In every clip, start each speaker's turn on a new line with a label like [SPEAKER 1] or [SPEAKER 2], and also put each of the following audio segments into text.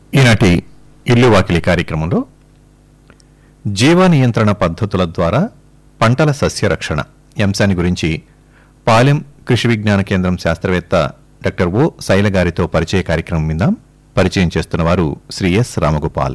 [SPEAKER 1] ఈనాటి ఇల్లు వాకిలి కార్యక్రమంలో జీవ నియంత్రణ పద్ధతుల ద్వారా పంటల సస్యరక్షణ ఈ అంశాన్ని గురించి పాలెం కృషి విజ్ఞాన కేంద్రం శాస్త్రవేత్త డాక్టర్ ఓ శైల గారితో పరిచయ కార్యక్రమం విందాం పరిచయం చేస్తున్న వారు శ్రీ ఎస్ రామగోపాల్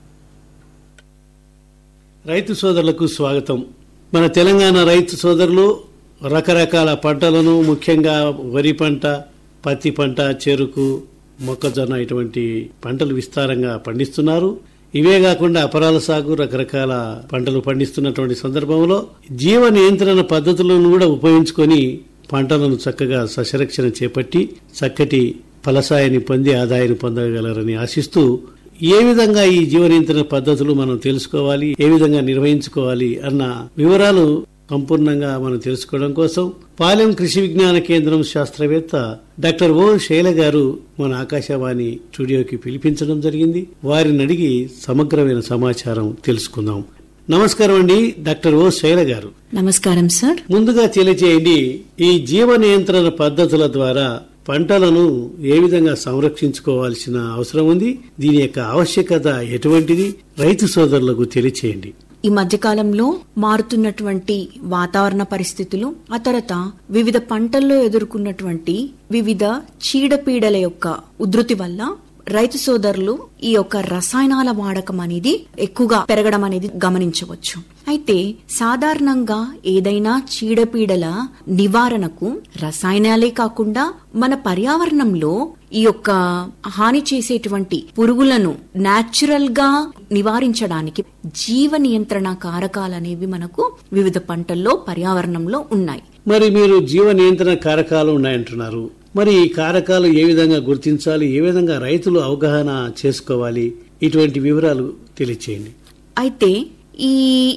[SPEAKER 2] రైతు సోదరులకు స్వాగతం మన తెలంగాణ రైతు సోదరులు రకరకాల పంటలను ముఖ్యంగా వరి పంట పత్తి పంట చెరుకు మొక్కజొన్న ఇటువంటి పంటలు విస్తారంగా పండిస్తున్నారు ఇవే కాకుండా అపరాల సాగు రకరకాల పంటలు పండిస్తున్నటువంటి సందర్భంలో జీవ నియంత్రణ పద్ధతులను కూడా ఉపయోగించుకొని పంటలను చక్కగా సస్యరక్షణ చేపట్టి చక్కటి ఫలసాయాన్ని పొంది ఆదాయాన్ని పొందగలరని ఆశిస్తూ ఏ విధంగా ఈ జీవ నియంత్రణ పద్ధతులు మనం తెలుసుకోవాలి ఏ విధంగా నిర్వహించుకోవాలి అన్న వివరాలు సంపూర్ణంగా మనం తెలుసుకోవడం కోసం పాలెం కృషి విజ్ఞాన కేంద్రం శాస్త్రవేత్త డాక్టర్ ఓ శైల గారు మన ఆకాశవాణి స్టూడియోకి పిలిపించడం జరిగింది వారిని అడిగి సమగ్రమైన సమాచారం తెలుసుకుందాం నమస్కారం అండి డాక్టర్ ఓ శైల గారు
[SPEAKER 3] నమస్కారం సార్
[SPEAKER 2] ముందుగా తెలియచేయండి ఈ జీవ నియంత్రణ పద్ధతుల ద్వారా పంటలను ఏ విధంగా సంరక్షించుకోవాల్సిన అవసరం ఉంది దీని యొక్క ఆవశ్యకత ఎటువంటిది రైతు సోదరులకు తెలియచేయండి
[SPEAKER 3] ఈ మధ్యకాలంలో మారుతున్నటువంటి వాతావరణ పరిస్థితులు ఆ తర్వాత వివిధ పంటల్లో ఎదుర్కొన్నటువంటి వివిధ చీడపీడల యొక్క ఉధృతి వల్ల రైతు సోదరులు ఈ యొక్క రసాయనాల వాడకం అనేది ఎక్కువగా పెరగడం అనేది గమనించవచ్చు అయితే సాధారణంగా ఏదైనా చీడపీడల నివారణకు రసాయనాలే కాకుండా మన పర్యావరణంలో ఈ యొక్క హాని చేసేటువంటి పురుగులను నాచురల్ గా నివారించడానికి జీవ నియంత్రణ కారకాలు అనేవి మనకు వివిధ పంటల్లో పర్యావరణంలో ఉన్నాయి
[SPEAKER 2] మరి మీరు జీవ నియంత్రణ కారకాలు ఉన్నాయంటున్నారు మరి ఈ కారకాలు ఏ విధంగా గుర్తించాలి ఏ విధంగా రైతులు అవగాహన చేసుకోవాలి ఇటువంటి వివరాలు తెలియచేయండి
[SPEAKER 3] అయితే ఈ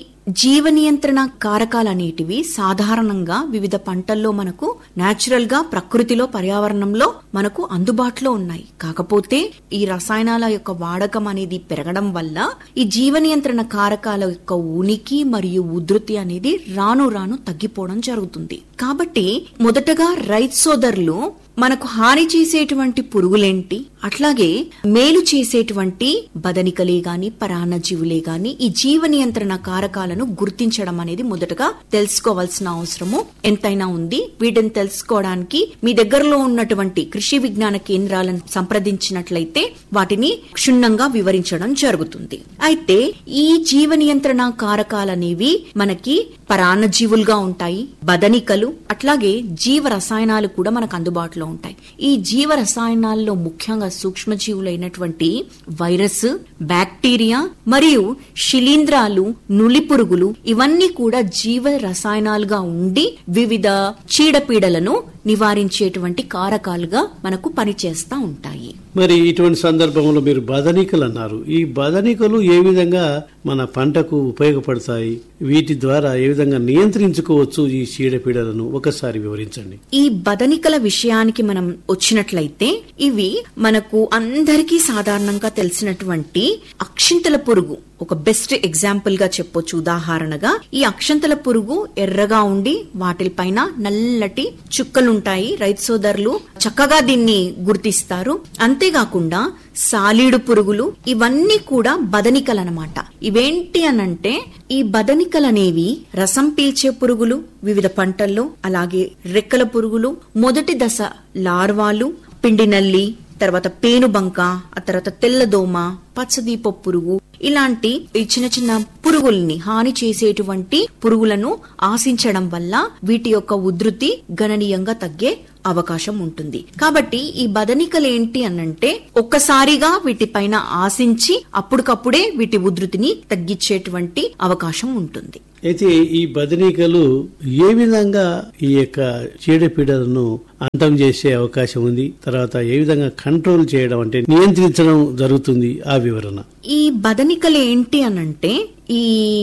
[SPEAKER 3] జీవ నియంత్రణ కారకాలు అనేటివి సాధారణంగా వివిధ పంటల్లో మనకు నాచురల్ గా ప్రకృతిలో పర్యావరణంలో మనకు అందుబాటులో ఉన్నాయి కాకపోతే ఈ రసాయనాల యొక్క వాడకం అనేది పెరగడం వల్ల ఈ జీవ నియంత్రణ కారకాల యొక్క ఉనికి మరియు ఉధృతి అనేది రాను రాను తగ్గిపోవడం జరుగుతుంది కాబట్టి మొదటగా రైతు సోదరులు మనకు హాని చేసేటువంటి పురుగులేంటి అట్లాగే మేలు చేసేటువంటి బదనికలే గాని పరాన్నజీవులే గాని ఈ జీవ నియంత్రణ కారకాలను గుర్తించడం అనేది మొదటగా తెలుసుకోవాల్సిన అవసరము ఎంతైనా ఉంది వీటిని తెలుసుకోవడానికి మీ దగ్గరలో ఉన్నటువంటి కృషి విజ్ఞాన కేంద్రాలను సంప్రదించినట్లయితే వాటిని క్షుణ్ణంగా వివరించడం జరుగుతుంది అయితే ఈ జీవ నియంత్రణ కారకాలనేవి మనకి పరాన్నజీవులుగా ఉంటాయి బదనికలు అట్లాగే జీవ రసాయనాలు కూడా మనకు అందుబాటులో ఉంటాయి ఈ జీవ రసాయనాల్లో ముఖ్యంగా సూక్ష్మజీవులైనటువంటి వైరస్ బ్యాక్టీరియా మరియు శిలీంధ్రాలు నులి పురుగులు ఇవన్నీ కూడా జీవ రసాయనాలుగా ఉండి వివిధ చీడపీడలను నివారించేటువంటి కారకాలుగా మనకు పనిచేస్తా ఉంటాయి
[SPEAKER 2] మరి ఇటువంటి సందర్భంలో మీరు బదనికలు అన్నారు ఈ బదనికలు ఏ విధంగా మన పంటకు ఉపయోగపడతాయి వీటి ద్వారా ఏ విధంగా నియంత్రించుకోవచ్చు ఈ చీడపీడలను ఒకసారి వివరించండి
[SPEAKER 3] ఈ బదనికల విషయానికి మనం వచ్చినట్లయితే ఇవి మనకు అందరికీ సాధారణంగా తెలిసినటువంటి అక్షింతల పురుగు ఒక బెస్ట్ ఎగ్జాంపుల్ గా చెప్పొచ్చు ఉదాహరణగా ఈ అక్షంతల పురుగు ఎర్రగా ఉండి వాటిపైన నల్లటి చుక్కలుంటాయి రైతు సోదరులు చక్కగా దీన్ని గుర్తిస్తారు అంతేకాకుండా సాలీడు పురుగులు ఇవన్నీ కూడా బదనికలన్నమాట ఇవేంటి అనంటే ఈ బదనికలనేవి రసం పీల్చే పురుగులు వివిధ పంటల్లో అలాగే రెక్కల పురుగులు మొదటి దశ లార్వాలు పిండి నల్లి తర్వాత పేనుబంక ఆ తర్వాత తెల్లదోమ పచ్చదీప పురుగు ఇలాంటి ఈ చిన్న చిన్న పురుగుల్ని హాని చేసేటువంటి పురుగులను ఆశించడం వల్ల వీటి యొక్క ఉధృతి గణనీయంగా తగ్గే అవకాశం ఉంటుంది కాబట్టి ఈ బదనికలు ఏంటి అనంటే ఒక్కసారిగా వీటిపైన ఆశించి అప్పటికప్పుడే వీటి ఉధృతిని తగ్గించేటువంటి అవకాశం ఉంటుంది
[SPEAKER 2] అయితే ఈ బదనికలు ఏ విధంగా ఈ యొక్క చీడపీడలను అంతం చేసే అవకాశం ఉంది తర్వాత ఏ విధంగా కంట్రోల్ చేయడం అంటే నియంత్రించడం జరుగుతుంది ఆ వివరణ
[SPEAKER 3] ఈ బదనికలు ఏంటి అనంటే ఈ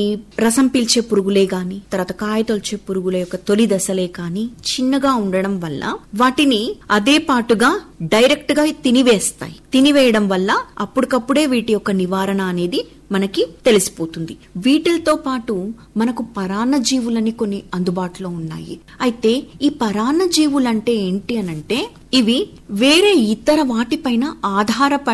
[SPEAKER 3] రసం పీల్చే పురుగులే గాని తర్వాత కాయ తొలిచే పురుగుల యొక్క తొలి దశలే కాని చిన్నగా ఉండడం వల్ల వాటిని అదే పాటుగా డైరెక్ట్ గా తినివేస్తాయి తినివేయడం వల్ల అప్పటికప్పుడే వీటి యొక్క నివారణ అనేది మనకి తెలిసిపోతుంది వీటితో పాటు మనకు పరాన్న జీవులని కొన్ని అందుబాటులో ఉన్నాయి అయితే ఈ పరాన్న జీవులంటే ఏంటి అనంటే ఇవి వేరే ఇతర వాటిపైన ఆధారపడి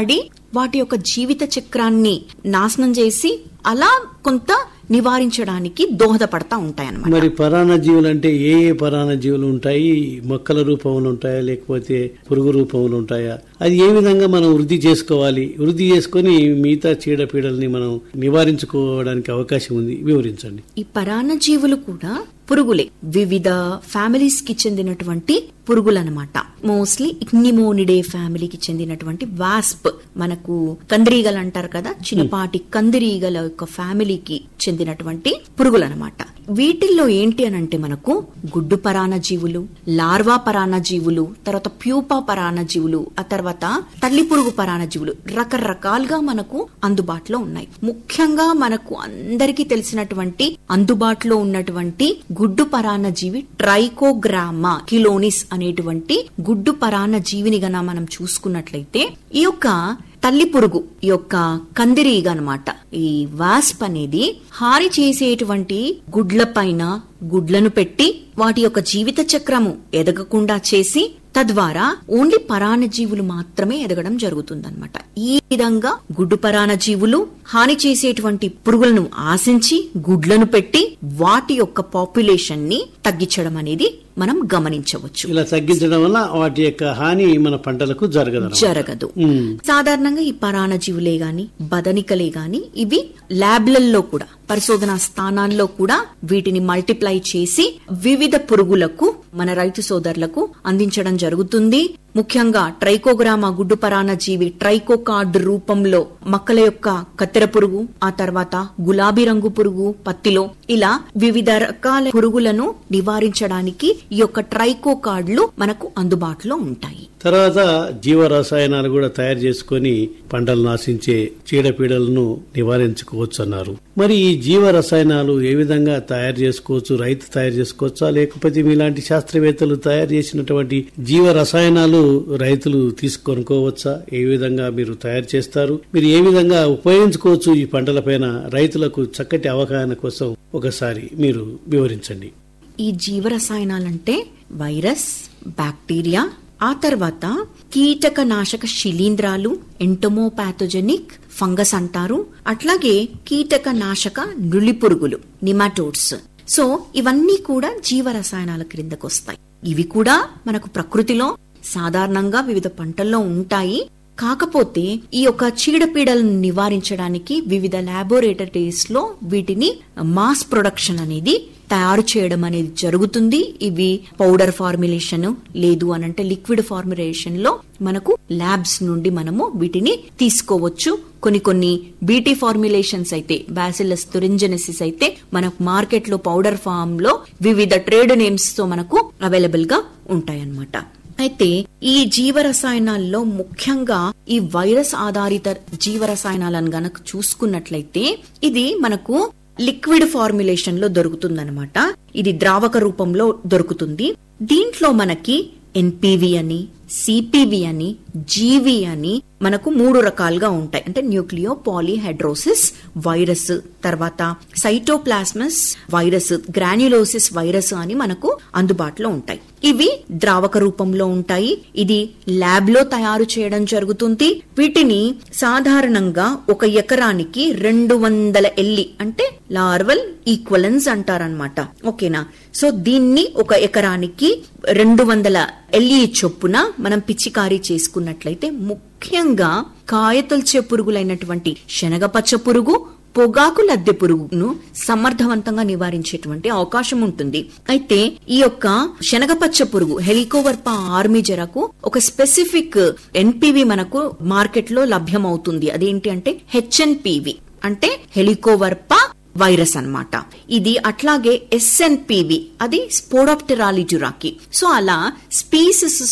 [SPEAKER 3] వాటి యొక్క జీవిత చక్రాన్ని నాశనం చేసి అలా కొంత నివారించడానికి దోహదపడతా ఉంటాయన్నమాట
[SPEAKER 2] మరి పరాణ జీవులు అంటే ఏ ఏ పరాణ జీవులు ఉంటాయి మొక్కల రూపంలో ఉంటాయా లేకపోతే పురుగు రూపంలో ఉంటాయా అది ఏ విధంగా మనం వృద్ధి చేసుకోవాలి వృద్ధి చేసుకొని మిగతా చీడపీడల్ని మనం నివారించుకోవడానికి అవకాశం ఉంది వివరించండి
[SPEAKER 3] ఈ పరాన్న జీవులు కూడా పురుగులే వివిధ ఫ్యామిలీస్ కి చెందినటువంటి పురుగులన్నమాట మోస్ట్లీ ఇగ్నిమోనిడే ఫ్యామిలీకి చెందినటువంటి వాస్ప్ మనకు కందిరీగలు అంటారు కదా చిన్నపాటి కందిరీగల యొక్క ఫ్యామిలీకి చెందినటువంటి పురుగులన్నమాట వీటిల్లో ఏంటి అని అంటే మనకు గుడ్డు పరాణ జీవులు లార్వా పరాణ జీవులు తర్వాత ప్యూపా పరాణ జీవులు ఆ తర్వాత తల్లి పురుగు పరాణ జీవులు రకరకాలుగా మనకు అందుబాటులో ఉన్నాయి ముఖ్యంగా మనకు అందరికీ తెలిసినటువంటి అందుబాటులో ఉన్నటువంటి గుడ్డు పరాన్న జీవి ట్రైకోగ్రామా కిలోనిస్ అనేటువంటి గుడ్డు పరాన్న జీవిని గన మనం చూసుకున్నట్లయితే ఈ యొక్క తల్లి పురుగు ఈ యొక్క కందిరీగ అన్నమాట ఈ వాస్ప్ అనేది హాని చేసేటువంటి గుడ్ల పైన గుడ్లను పెట్టి వాటి యొక్క జీవిత చక్రము ఎదగకుండా చేసి తద్వారా ఓన్లీ పరాణ జీవులు మాత్రమే ఎదగడం జరుగుతుందన్నమాట ఈ విధంగా గుడ్డు పరాణ జీవులు హాని చేసేటువంటి పురుగులను ఆశించి గుడ్లను పెట్టి వాటి యొక్క పాపులేషన్ ని తగ్గించడం అనేది మనం గమనించవచ్చు
[SPEAKER 2] ఇలా తగ్గించడం వల్ల వాటి యొక్క హాని మన పంటలకు జరగదు
[SPEAKER 3] జరగదు సాధారణంగా ఈ పరాణ జీవులే గాని బదనికలే గాని ఇవి ల్యాబ్లలో కూడా పరిశోధనా స్థానాల్లో కూడా వీటిని మల్టిప్లై చేసి వివిధ పురుగులకు మన రైతు సోదరులకు అందించడం జరుగుతుంది ముఖ్యంగా ట్రైకోగ్రామా గుడ్డు పరాణ జీవి ట్రైకోకార్డ్ రూపంలో మొక్కల యొక్క కత్తెర పురుగు ఆ తర్వాత గులాబీ రంగు పురుగు పత్తిలో ఇలా వివిధ రకాల పురుగులను నివారించడానికి ఈ యొక్క ట్రైకో కార్డులు మనకు అందుబాటులో ఉంటాయి
[SPEAKER 2] తర్వాత జీవ రసాయనాలు కూడా తయారు చేసుకొని పంటలు నాశించే చీడపీడలను నివారించుకోవచ్చు అన్నారు మరి ఈ జీవ రసాయనాలు ఏ విధంగా తయారు చేసుకోవచ్చు రైతు తయారు చేసుకోవచ్చా లేకపోతే మీలాంటి శాస్త్రవేత్తలు తయారు చేసినటువంటి జీవ రసాయనాలు రైతులు తీసుకొనుకోవచ్చా ఏ విధంగా మీరు తయారు చేస్తారు మీరు ఏ విధంగా ఉపయోగించుకోవచ్చు ఈ పంటలపైన రైతులకు చక్కటి అవగాహన కోసం ఒకసారి మీరు వివరించండి
[SPEAKER 3] ఈ జీవరసాయనాలంటే వైరస్ బ్యాక్టీరియా ఆ తర్వాత కీటక నాశక శిలీంధ్రాలు ఎంటోమోపాథోజెనిక్ ఫంగస్ అంటారు అట్లాగే కీటక నాశక నులి పురుగులు నిమాటోడ్స్ సో ఇవన్నీ కూడా జీవరసాయనాల క్రిందకు వస్తాయి ఇవి కూడా మనకు ప్రకృతిలో సాధారణంగా వివిధ పంటల్లో ఉంటాయి కాకపోతే ఈ యొక్క చీడపీడలను నివారించడానికి వివిధ ల్యాబొరేటరీస్ లో వీటిని మాస్ ప్రొడక్షన్ అనేది తయారు చేయడం అనేది జరుగుతుంది ఇవి పౌడర్ ఫార్ములేషన్ లేదు అనంటే లిక్విడ్ ఫార్ములేషన్ లో మనకు ల్యాబ్స్ నుండి మనము వీటిని తీసుకోవచ్చు కొన్ని కొన్ని బీటీ ఫార్ములేషన్స్ అయితే బాసిలస్ తురింజెనసిస్ అయితే మనకు మార్కెట్ లో పౌడర్ ఫామ్ లో వివిధ ట్రేడ్ నేమ్స్ తో మనకు అవైలబుల్ గా ఉంటాయన్నమాట అయితే ఈ జీవరసాయనాల్లో ముఖ్యంగా ఈ వైరస్ ఆధారిత జీవరసాయనాలను గనక చూసుకున్నట్లయితే ఇది మనకు లిక్విడ్ ఫార్ములేషన్ లో దొరుకుతుందన్నమాట ఇది ద్రావక రూపంలో దొరుకుతుంది దీంట్లో మనకి ఎన్పివి అని సిపివి అని జీవి అని మనకు మూడు రకాలుగా ఉంటాయి అంటే న్యూక్లియో పాలీహైడ్రోసిస్ వైరస్ తర్వాత సైటోప్లాస్మస్ వైరస్ గ్రాన్యులోసిస్ వైరస్ అని మనకు అందుబాటులో ఉంటాయి ఇవి ద్రావక రూపంలో ఉంటాయి ఇది ల్యాబ్ లో తయారు చేయడం జరుగుతుంది వీటిని సాధారణంగా ఒక ఎకరానికి రెండు వందల ఎల్లి అంటే లార్వల్ ఈక్వలెన్స్ అంటారనమాట ఓకేనా సో దీన్ని ఒక ఎకరానికి రెండు వందల ఎల్ఈ చొప్పున మనం పిచ్చికారీ చేసుకున్నట్లయితే ముఖ్యంగా కాయతొల్చే పురుగులైనటువంటి శనగపచ్చ పురుగు పొగాకు లద్దె పురుగును సమర్థవంతంగా నివారించేటువంటి అవకాశం ఉంటుంది అయితే ఈ యొక్క శనగపచ్చ పురుగు హెలికోవర్పా ఆర్మీ జరకు ఒక స్పెసిఫిక్ ఎన్పివి మనకు మార్కెట్ లో లభ్యమవుతుంది అదేంటి అంటే హెచ్ఎన్పివి అంటే హెలికోవర్పా వైరస్ అన్నమాట ఇది అట్లాగే ఎస్ఎన్పివి అది స్పోడాప్టెరాలిజురాకి సో అలా స్పీసెస్